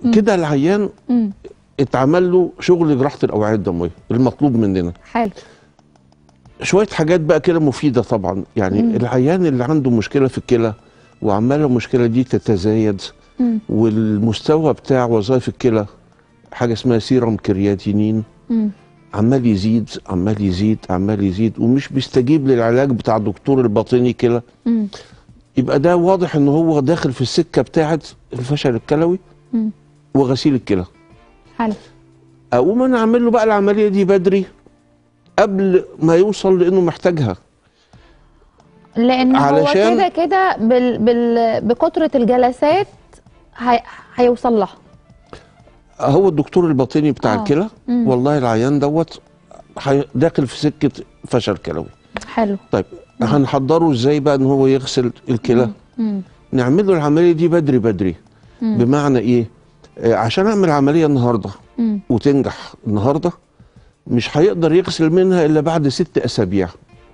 كده العيان مم. اتعمل له شغل جراحه الاوعيه الدمويه المطلوب مننا حلو شويه حاجات بقى كده مفيده طبعا يعني مم. العيان اللي عنده مشكله في الكلى وعماله المشكله دي تتزايد مم. والمستوى بتاع وظائف الكلى حاجه اسمها سيرم كرياتينين مم. عمال يزيد عمال يزيد عمال يزيد ومش بيستجيب للعلاج بتاع الدكتور الباطني كلى مم. يبقى ده واضح ان هو داخل في السكه بتاعه الفشل الكلوي مم. وغسيل الكلى حلو اقوم انا اعمل له بقى العمليه دي بدري قبل ما يوصل لانه محتاجها لان هو علشان- كده كده بال... بال... بكتره الجلسات هي... هيوصل لها هو الدكتور الباطني بتاع آه. الكلى مم. والله العيان دوت حي- داخل في سكه فشل كلوي حلو طيب هنحضره ازاي بقى ان هو يغسل الكلى مم. نعمل له العمليه دي بدري بدري مم. بمعنى ايه آه، عشان اعمل عمليه النهارده مم. وتنجح النهارده مش هيقدر يغسل منها الا بعد ست اسابيع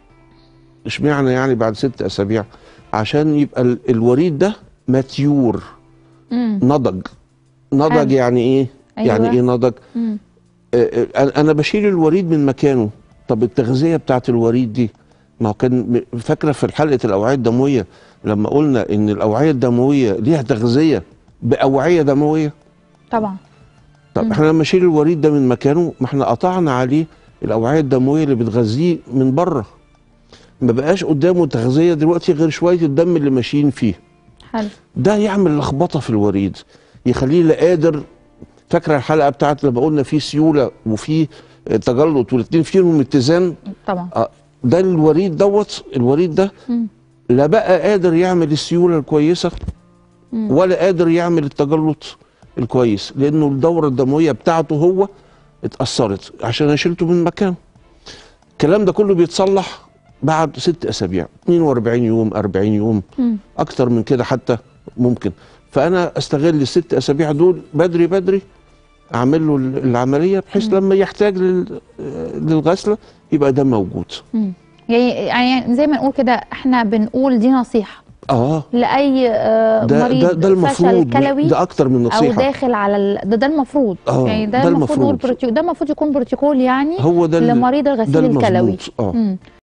اشمعنى يعني بعد ست اسابيع عشان يبقى ال- الوريد ده ماتيور مم. نضج نضج حلو. يعني ايه أيوة. يعني ايه نضج مم. آه، آه، انا أنا بشيل الوريد من مكانه طب التغذيه بتاعت الوريد دي ما هو كان م- فاكره في حلقه الاوعيه الدمويه لما قلنا ان الاوعيه الدمويه ليها تغذيه باوعيه دمويه طبعا طب مم. احنا لما نشيل الوريد ده من مكانه ما احنا قطعنا عليه الاوعيه الدمويه اللي بتغذيه من بره ما بقاش قدامه تغذيه دلوقتي غير شويه الدم اللي ماشيين فيه حلو ده يعمل لخبطه في الوريد يخليه لا قادر فاكره الحلقه بتاعت لما قلنا في سيوله وفي تجلط والاثنين فيهم اتزان طبعا آه، ده الوريد دوت الوريد ده مم. لا بقى قادر يعمل السيوله الكويسه مم. ولا قادر يعمل التجلط الكويس لانه الدوره الدمويه بتاعته هو اتاثرت عشان انا شلته من مكانه الكلام ده كله بيتصلح بعد ست اسابيع 42 يوم 40 يوم مم. اكتر من كده حتى ممكن فانا استغل الست اسابيع دول بدري بدري اعمل له العمليه بحيث لما يحتاج لل- للغسله يبقى ده موجود مم. يعني يعني زي ما نقول كده احنا بنقول دي نصيحه اه لاي آه، ده مريض ده, ده المفروض فشل كلوي ده اكتر من او نصيحه داخل على ال... ده ده المفروض آه، يعني ده, ده المفروض نقول المفروض. بروتيكول ده المفروض يكون بروتوكول يعني هو ده ال- لمريض ده الغسيل الكلوي المظبوط اه مم.